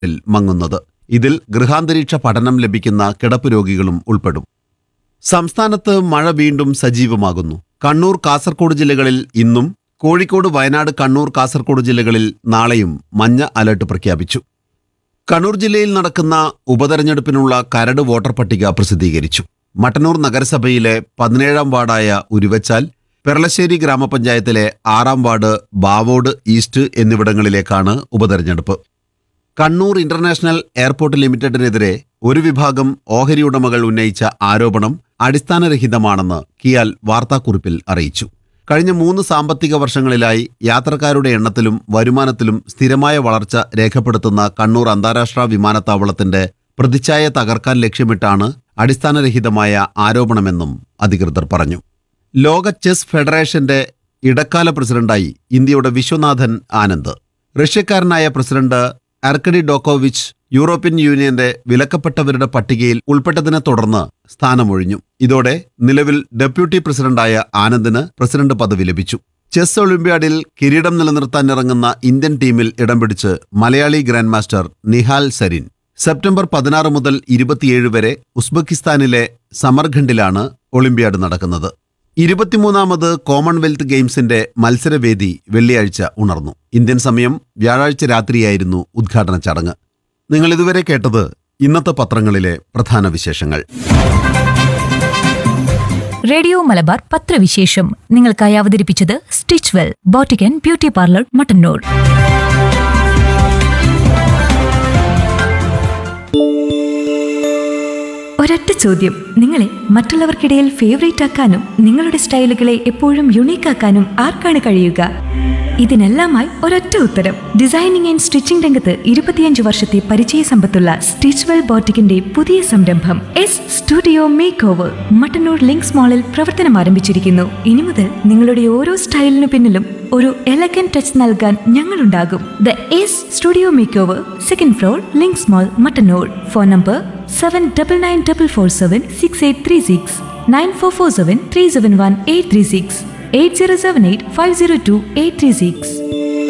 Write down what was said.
ിൽ മങ്ങുന്നത് ഇതിൽ ഗൃഹാന്തരീക്ഷ പഠനം ലഭിക്കുന്ന കിടപ്പ് രോഗികളും ഉൾപ്പെടും സംസ്ഥാനത്ത് മഴ വീണ്ടും സജീവമാകുന്നു കണ്ണൂർ കാസർഗോഡ് ജില്ലകളിൽ ഇന്നും കോഴിക്കോട് വയനാട് കണ്ണൂർ കാസർഗോഡ് ജില്ലകളിൽ നാളെയും മഞ്ഞ അലർട്ട് പ്രഖ്യാപിച്ചു കണ്ണൂർ ജില്ലയിൽ നടക്കുന്ന ഉപതെരഞ്ഞെടുപ്പിനുള്ള കരട് വോട്ടർ പട്ടിക പ്രസിദ്ധീകരിച്ചു മട്ടന്നൂർ നഗരസഭയിലെ പതിനേഴാം വാർഡായ ഉരുവച്ചാൽ പെർളശ്ശേരി ഗ്രാമപഞ്ചായത്തിലെ ആറാം വാർഡ് ബാവോഡ് ഈസ്റ്റ് എന്നിവിടങ്ങളിലേക്കാണ് ഉപതെരഞ്ഞെടുപ്പ് കണ്ണൂർ ഇന്റർനാഷണൽ എയർപോർട്ട് ലിമിറ്റഡിനെതിരെ ഒരു വിഭാഗം ഓഹരി ഉടമകൾ ഉന്നയിച്ച ആരോപണം അടിസ്ഥാനരഹിതമാണെന്ന് കിയാൽ വാർത്താക്കുറിപ്പിൽ അറിയിച്ചു കഴിഞ്ഞ മൂന്ന് സാമ്പത്തിക വർഷങ്ങളിലായി യാത്രക്കാരുടെ എണ്ണത്തിലും വരുമാനത്തിലും സ്ഥിരമായ വളർച്ച രേഖപ്പെടുത്തുന്ന കണ്ണൂർ അന്താരാഷ്ട്ര വിമാനത്താവളത്തിന്റെ പ്രതിച്ഛായ തകർക്കാൻ ലക്ഷ്യമിട്ടാണ് അടിസ്ഥാനരഹിതമായ ആരോപണമെന്നും അധികൃതർ പറഞ്ഞു ലോക ചെസ് ഫെഡറേഷന്റെ ഇടക്കാല പ്രസിഡന്റായി ഇന്ത്യയുടെ വിശ്വനാഥൻ ആനന്ദ് റഷ്യക്കാരനായ പ്രസിഡന്റ് അർക്കഡി ഡോക്കോവിച്ച് യൂറോപ്യൻ യൂണിയന്റെ വിലക്കപ്പെട്ടവരുടെ പട്ടികയിൽ ഉൾപ്പെട്ടതിനെ തുടർന്ന് സ്ഥാനമൊഴിഞ്ഞു ഇതോടെ നിലവിൽ ഡെപ്യൂട്ടി പ്രസിഡന്റായ ആനന്ദിന് പ്രസിഡന്റ് പദവി ലഭിച്ചു ചെസ് ഒളിമ്പ്യാഡിൽ കിരീടം നിലനിർത്താനിറങ്ങുന്ന ഇന്ത്യൻ ടീമിൽ ഇടം പിടിച്ച് Malayali grand master Nihal Sarin September പതിനാറ് മുതൽ ഇരുപത്തിയേഴ് വരെ ഉസ്ബെക്കിസ്ഥാനിലെ സമർഖണ്ഡിലാണ് ഒളിമ്പ്യാഡ് നടക്കുന്നത് ഇരുപത്തിമൂന്നാമത് കോമൺവെൽത്ത് ഗെയിംസിന്റെ മത്സരവേദി വെള്ളിയാഴ്ച ഉണർന്നു ഇന്ത്യൻ സമയം വ്യാഴാഴ്ച രാത്രിയായിരുന്നു ഉദ്ഘാടന ചടങ്ങ് നിങ്ങൾ ഇതുവരെ കേട്ടത് ഇന്നത്തെ പത്രങ്ങളിലെ പ്രധാന വിശേഷങ്ങൾ റേഡിയോ മലബാർ പത്രവിശേഷം നിങ്ങൾക്കായി അവതരിപ്പിച്ചത് സ്റ്റിച്ച് വെൽ ബോട്ടിക്കൻ ബ്യൂട്ടി പാർലർ മട്ടന്നൂർ ഒരൊറ്റ ചോദ്യം നിങ്ങളെ മറ്റുള്ളവർക്കിടയിൽ ഫേവറേറ്റ് ആക്കാനും നിങ്ങളുടെ സ്റ്റൈലുകളെ എപ്പോഴും യുണീക്ക് ആക്കാനും ആർക്കാണ് കഴിയുക ഇതിനെല്ലാമായി ഒരൊറ്റ ഉത്തരം ഡിസൈനിങ് ആൻഡ് സ്റ്റിച്ചിംഗ് രംഗത്ത് ഇരുപത്തിയഞ്ച് വർഷത്തെ പരിചയ സമ്പത്തുള്ള സ്റ്റിച്ച്വെൽ ബോട്ടിക്കിന്റെ പുതിയ സംരംഭം S studio makeover Mattannur Links മാളിൽ പ്രവർത്തനം ആരംഭിച്ചിരിക്കുന്നു ഇനി മുതൽ നിങ്ങളുടെ ഓരോ സ്റ്റൈലിനു പിന്നിലും ഒരു എലഗൻ ടച്ച് നൽകാൻ ഞങ്ങളുണ്ടാകും the S studio makeover second floor Links mall Mattannur phone number seven double nine double four seven six eight three six nine four four seven three seven one eight three six eight zero seven eight five zero two eight three six